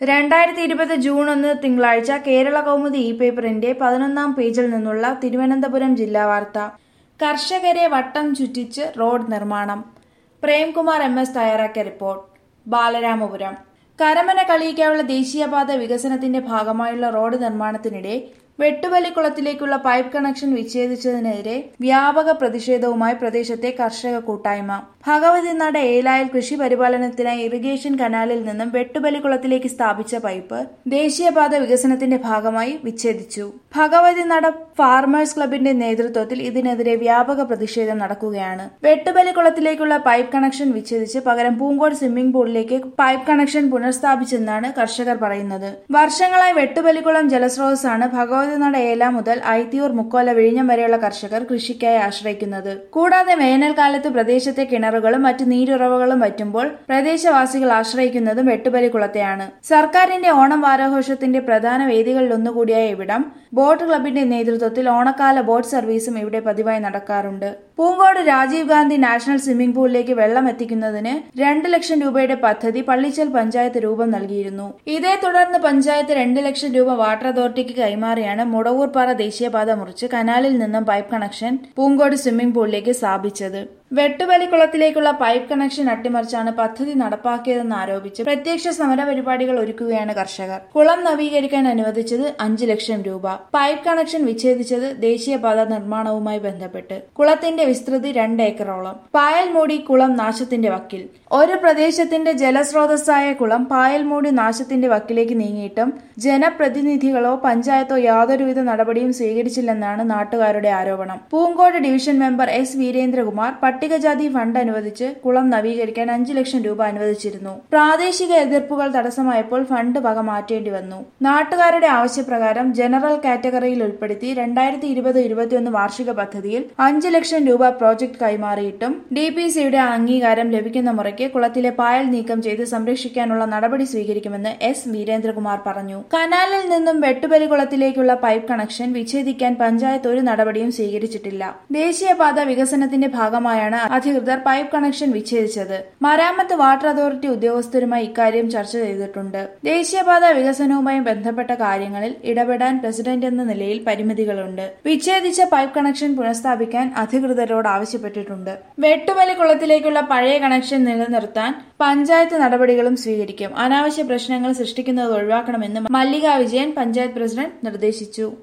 രണ്ടായിരത്തി ഇരുപത് ജൂൺ ഒന്ന് തിങ്കളാഴ്ച കേരള കൗമുദി ഇ പേപ്പറിന്റെ പതിനൊന്നാം പേജിൽ നിന്നുള്ള തിരുവനന്തപുരം ജില്ലാ വാർത്ത കർഷകരെ വട്ടം ചുറ്റിച്ച് റോഡ് നിർമ്മാണം പ്രേംകുമാർ എം എസ് തയ്യാറാക്കിയ റിപ്പോർട്ട് ബാലരാമപുരം കരമന കളിയിക്കാവുള്ള ദേശീയപാത വികസനത്തിന്റെ ഭാഗമായുള്ള റോഡ് നിർമ്മാണത്തിനിടെ വെട്ടുവലിക്കുളത്തിലേക്കുള്ള പൈപ്പ് കണക്ഷൻ വിച്ഛേദിച്ചതിനെതിരെ വ്യാപക പ്രതിഷേധവുമായി പ്രദേശത്തെ കർഷക കൂട്ടായ്മ ഭഗവതി നട ഏലായിൽ കൃഷി പരിപാലനത്തിനായി ഇറിഗേഷൻ കനാലിൽ നിന്നും വെട്ടുബലിക്കുളത്തിലേക്ക് സ്ഥാപിച്ച പൈപ്പ് ദേശീയപാത വികസനത്തിന്റെ ഭാഗമായി വിച്ഛേദിച്ചു ഭഗവതി നട ഫാർമേഴ്സ് ക്ലബിന്റെ നേതൃത്വത്തിൽ ഇതിനെതിരെ വ്യാപക പ്രതിഷേധം നടക്കുകയാണ് വെട്ടുബലിക്കുളത്തിലേക്കുള്ള പൈപ്പ് കണക്ഷൻ വിച്ഛേദിച്ച് പകരം പൂങ്കോട് സ്വിമ്മിംഗ് പൂളിലേക്ക് പൈപ്പ് കണക്ഷൻ പുനഃസ്ഥാപിച്ചെന്നാണ് കർഷകർ പറയുന്നത് വർഷങ്ങളായി വെട്ടുബലിക്കുളം ജലസ്രോതസ്സാണ് ഭഗവതി നട ഏല മുതൽ ഐത്തിയൂർ മുക്കോല വിഴിഞ്ഞം വരെയുള്ള കർഷകർ കൃഷിക്കായി ആശ്രയിക്കുന്നത് കൂടാതെ വേനൽക്കാലത്ത് പ്രദേശത്തെ കിണറുകളും മറ്റ് നീരുറവകളും വറ്റുമ്പോൾ പ്രദേശവാസികൾ ആശ്രയിക്കുന്നതും വെട്ടുബലിക്കുളത്തെയാണ് സർക്കാരിന്റെ ഓണം വാരാഘോഷത്തിന്റെ പ്രധാന വേദികളിലൊന്നുകൂടിയായ ഇവിടം ബോട്ട് ക്ലബിന്റെ നേതൃത്വത്തിൽ ഓണക്കാല ബോട്ട് സർവീസും ഇവിടെ പതിവായി നടക്കാറുണ്ട് പൂങ്കോട് രാജീവ് ഗാന്ധി നാഷണൽ സ്വിമ്മിംഗ് പൂളിലേക്ക് വെള്ളം എത്തിക്കുന്നതിന് രണ്ട് ലക്ഷം രൂപയുടെ പദ്ധതി പള്ളിച്ചൽ പഞ്ചായത്ത് രൂപം നൽകിയിരുന്നു ഇതേ തുടർന്ന് പഞ്ചായത്ത് രണ്ട് ലക്ഷം രൂപ വാട്ടർ അതോറിറ്റിക്ക് കൈമാറിയാണ് മുടവൂർപ്പാറ ദേശീയപാത മുറിച്ച് കനാലിൽ നിന്നും പൈപ്പ് കണക്ഷൻ പൂങ്കോട് സ്വിമ്മിംഗ് പൂളിലേക്ക് സ്ഥാപിച്ചത് വെട്ടുവലിക്കുളത്തിലേക്കുള്ള പൈപ്പ് കണക്ഷൻ അട്ടിമറിച്ചാണ് പദ്ധതി നടപ്പാക്കിയതെന്ന് ആരോപിച്ച് പ്രത്യക്ഷ സമര പരിപാടികൾ ഒരുക്കുകയാണ് കർഷകർ കുളം നവീകരിക്കാൻ അനുവദിച്ചത് അഞ്ചു ലക്ഷം രൂപ പൈപ്പ് കണക്ഷൻ വിച്ഛേദിച്ചത് ദേശീയപാത നിർമ്മാണവുമായി ബന്ധപ്പെട്ട് കുളത്തിന്റെ വിസ്തൃതി രണ്ട് ഏക്കറോളം പായൽ മൂടി കുളം നാശത്തിന്റെ വക്കിൽ ഒരു പ്രദേശത്തിന്റെ ജലസ്രോതസ്സായ കുളം പായൽ മൂടി നാശത്തിന്റെ വക്കിലേക്ക് നീങ്ങിയിട്ടും ജനപ്രതിനിധികളോ പഞ്ചായത്തോ യാതൊരുവിധ നടപടിയും സ്വീകരിച്ചില്ലെന്നാണ് നാട്ടുകാരുടെ ആരോപണം Poonkode division member S Veerendrakumar പട്ടികജാതി ഫണ്ട് അനുവദിച്ച് കുളം നവീകരിക്കാൻ അഞ്ചു ലക്ഷം രൂപ അനുവദിച്ചിരുന്നു പ്രാദേശിക എതിർപ്പുകൾ തടസ്സമായപ്പോൾ ഫണ്ട് വക മാറ്റേണ്ടി വന്നു നാട്ടുകാരുടെ ആവശ്യപ്രകാരം ജനറൽ കാറ്റഗറിയിൽ ഉൾപ്പെടുത്തി രണ്ടായിരത്തി ഇരുപത് ഇരുപത്തിയൊന്ന് വാർഷിക പദ്ധതിയിൽ അഞ്ചു ലക്ഷം രൂപ പ്രോജക്ട് കൈമാറിയിട്ടും ഡി പി സിയുടെ അംഗീകാരം ലഭിക്കുന്ന മുറയ്ക്ക് കുളത്തിലെ പായൽ നീക്കം ചെയ്ത് സംരക്ഷിക്കാനുള്ള നടപടി സ്വീകരിക്കുമെന്ന് എസ് വീരേന്ദ്രകുമാർ പറഞ്ഞു കനാലിൽ നിന്നും വെട്ടുപലിക്കുളത്തിലേക്കുള്ള പൈപ്പ് കണക്ഷൻ വിച്ഛേദിക്കാൻ പഞ്ചായത്ത് ഒരു നടപടിയും സ്വീകരിച്ചിട്ടില്ല ദേശീയപാത വികസനത്തിന്റെ ഭാഗമായാണ് അധികൃതർ പൈപ്പ് കണക്ഷൻ വിച്ഛേദിച്ചത് മരാമത്ത് വാട്ടർ അതോറിറ്റി ഉദ്യോഗസ്ഥരുമായി ഇക്കാര്യം ചർച്ച ചെയ്തിട്ടുണ്ട് ദേശീയപാത വികസനവുമായി ബന്ധപ്പെട്ട കാര്യങ്ങളിൽ ഇടപെടാൻ പ്രസിഡന്റ് എന്ന നിലയിൽ പരിമിതികളുണ്ട് വിച്ഛേദിച്ച പൈപ്പ് കണക്ഷൻ പുനഃസ്ഥാപിക്കാൻ അധികൃതരോട് ആവശ്യപ്പെട്ടിട്ടുണ്ട് വെട്ടുവലിക്കുളത്തിലേക്കുള്ള പഴയ കണക്ഷൻ നിലനിർത്താൻ പഞ്ചായത്ത് നടപടികളും സ്വീകരിക്കും അനാവശ്യ പ്രശ്നങ്ങൾ സൃഷ്ടിക്കുന്നത് ഒഴിവാക്കണമെന്ന് മല്ലിക വിജയൻ പഞ്ചായത്ത് പ്രസിഡന്റ് നിർദ്ദേശിച്ചു